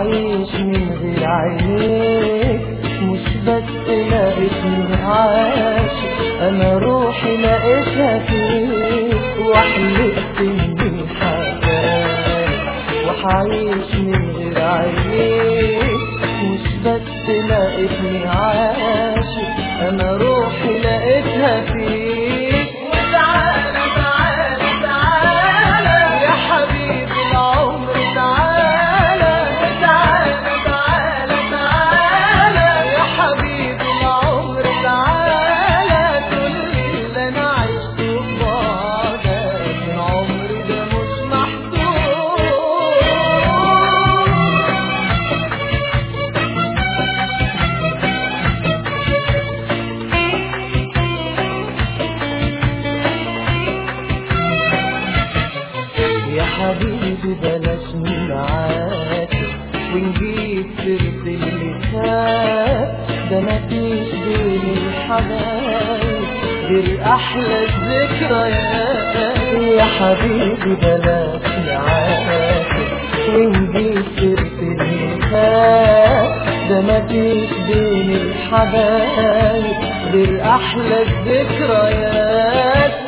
وحعيش من غير عينيك مش بس لقيتني عاشق انا روحي لقيتها فيك وحلفت اني حباك وحعيش من غير عينيك مش بس لقيتني عاشق انا روحي لقيتها فيك وتعالى تعالى تعالى يا حبيبي العمر تعالى تعالى تعالى تعالى يا حبيبي العمر تعالى كل اللي انا عشته في بعدك من عمري ده مش محسوب يا حبيبي بلاش معاك ونجيب سيرة اللي فات ده مفيش بين الحبايب غير أحلى الذكريات يا حبيبي بلاش معاك ونجيب سيرة اللي فات ده مفيش بين الحبايب غير أحلى الذكريات